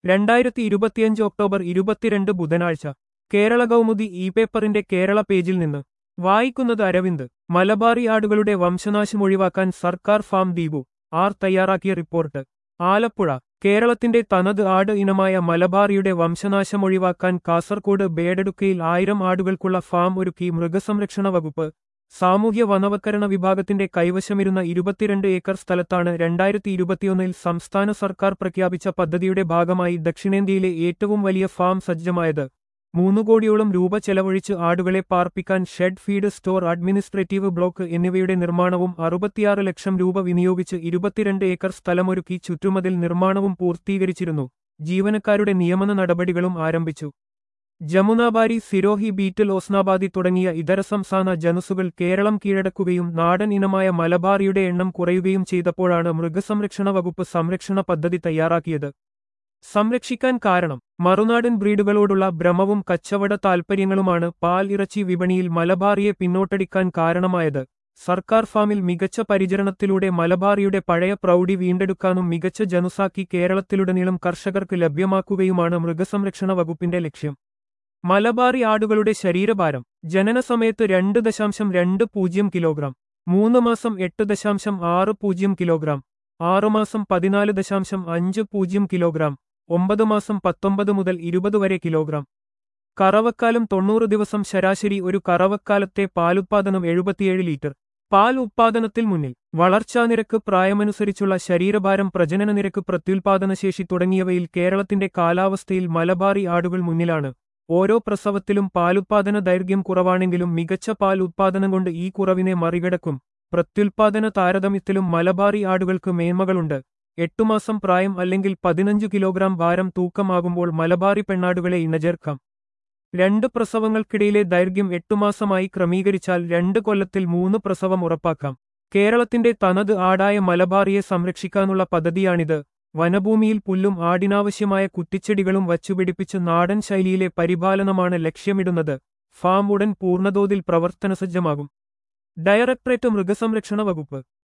രണ്ടായിരത്തി ഇരുപത്തിയഞ്ച് ഒക്ടോബർ ഇരുപത്തിരണ്ട് ബുധനാഴ്ച കേരള കൗമുദി ഇ പേപ്പറിന്റെ കേരള പേജിൽ നിന്ന് വായിക്കുന്നത് അരവിന്ദ് മലബാറി ആടുകളുടെ വംശനാശം ഒഴിവാക്കാൻ സർക്കാർ ഫാം ദീപു ആർ തയ്യാറാക്കിയ റിപ്പോർട്ട് ആലപ്പുഴ കേരളത്തിന്റെ തനത് ആട് ഇനമായ മലബാറിയുടെ വംശനാശം ഒഴിവാക്കാൻ കാസർകോട് ബേഡടുക്കയിൽ ആയിരം ആടുകൾക്കുള്ള ഫാം ഒരുക്കി മൃഗസംരക്ഷണ വകുപ്പ് സാമൂഹ്യ വനവത്കരണ വിഭാഗത്തിന്റെ കൈവശമിരുന്ന ഇരുപത്തിരണ്ട് ഏക്കർ സ്ഥലത്താണ് രണ്ടായിരത്തി ഇരുപത്തിയൊന്നിൽ സംസ്ഥാന സർക്കാർ പ്രഖ്യാപിച്ച പദ്ധതിയുടെ ഭാഗമായി ദക്ഷിണേന്ത്യയിലെ ഏറ്റവും വലിയ ഫാം സജ്ജമായത് മൂന്നു കോടിയോളം രൂപ ചെലവഴിച്ച് ആടുകളെ പാർപ്പിക്കാൻ shed feed store administrative block എന്നിവയുടെ നിർമ്മാണവും അറുപത്തിയാറ് ലക്ഷം രൂപ വിനിയോഗിച്ച് ഇരുപത്തിരണ്ട് ഏക്കർ സ്ഥലമൊരുക്കി ചുറ്റുമതിൽ നിർമ്മാണവും പൂർത്തീകരിച്ചിരുന്നു ജീവനക്കാരുടെ നിയമന നടപടികളും ആരംഭിച്ചു ജമുനാബാരി സിരോഹി ബീറ്റൽ ഓസ്നാബാദി തുടങ്ങിയ ഇതര സംസ്ഥാന ജനുസുകൾ കേരളം കീഴടക്കുകയും നാടൻ ഇനമായ മലബാറിയുടെ എണ്ണം കുറയുകയും ചെയ്തപ്പോഴാണ് മൃഗസംരക്ഷണ വകുപ്പ് സംരക്ഷണ പദ്ധതി തയ്യാറാക്കിയത് സംരക്ഷിക്കാൻ കാരണം മറുനാടൻ ബ്രീഡുകളോടുള്ള ഭ്രമവും കച്ചവട താൽപ്പര്യങ്ങളുമാണ് പാൽ ഇറച്ചി വിപണിയിൽ മലബാറിയെ പിന്നോട്ടടിക്കാൻ കാരണമായത് സർക്കാർ ഫാമിൽ മികച്ച പരിചരണത്തിലൂടെ മലബാറിയുടെ പഴയ പ്രൗഢി വീണ്ടെടുക്കാനും മികച്ച ജനുസാക്കി കേരളത്തിലുടനീളം കർഷകർക്ക് ലഭ്യമാക്കുകയുമാണ് മൃഗസംരക്ഷണ വകുപ്പിന്റെ ലക്ഷ്യം മലബാറി ആടുകളുടെ ശരീരഭാരം ജനനസമയത്ത് രണ്ട് ദശാംശം രണ്ട് പൂജ്യം കിലോഗ്രാം മൂന്ന് മാസം എട്ട് ദശാംശം ആറ് പൂജ്യം കിലോഗ്രാം ആറുമാസം പതിനാല് ദശാംശം അഞ്ച് പൂജ്യം കിലോഗ്രാം ഒമ്പത് മാസം പത്തൊമ്പത് മുതൽ ഇരുപത് വരെ കിലോഗ്രാം കറവക്കാലം തൊണ്ണൂറ് ദിവസം ശരാശരി ഒരു കറവക്കാലത്തെ പാലുത്പാദനം എഴുപത്തിയേഴ് ലിറ്റർ പാൽ ഉത്പാദനത്തിൽ മുന്നിൽ വളർച്ചാനിരക്ക് പ്രായമനുസരിച്ചുള്ള ശരീരഭാരം പ്രജനന നിരക്ക് പ്രത്യുൽപാദനശേഷി തുടങ്ങിയവയിൽ കേരളത്തിന്റെ കാലാവസ്ഥയിൽ മലബാറി ആടുകൾ മുന്നിലാണ് ഓരോ പ്രസവത്തിലും പാലുത്പാദന ദൈർഘ്യം കുറവാണെങ്കിലും മികച്ച പാൽ ഉത്പാദനം കൊണ്ട് ഈ കുറവിനെ മറികടക്കും പ്രത്യുൽപാദന താരതമ്യത്തിലും മലബാറി ആടുകൾക്ക് മേന്മകളുണ്ട് എട്ടുമാസം പ്രായം അല്ലെങ്കിൽ പതിനഞ്ച് കിലോഗ്രാം ഭാരം തൂക്കമാകുമ്പോൾ മലബാറി പെണ്ണാടുകളെ ഇണചേർക്കാം രണ്ട് പ്രസവങ്ങൾക്കിടയിലെ ദൈർഘ്യം എട്ടുമാസമായി ക്രമീകരിച്ചാൽ രണ്ട് കൊല്ലത്തിൽ മൂന്ന് പ്രസവം ഉറപ്പാക്കാം കേരളത്തിന്റെ തനത് ആടായ മലബാറിയെ സംരക്ഷിക്കാനുള്ള പദ്ധതിയാണിത് വനഭൂമിയിൽ പുല്ലും ആടിനാവശ്യമായ കുറ്റിച്ചെടികളും വച്ചുപിടിപ്പിച്ച് നാടൻ ശൈലിയിലെ പരിപാലനമാണ് ലക്ഷ്യമിടുന്നത് ഫാം ഉടൻ പൂർണ്ണതോതിൽ പ്രവർത്തനസജ്ജമാകും ഡയറക്ടറേറ്റ് മൃഗസംരക്ഷണ വകുപ്പ്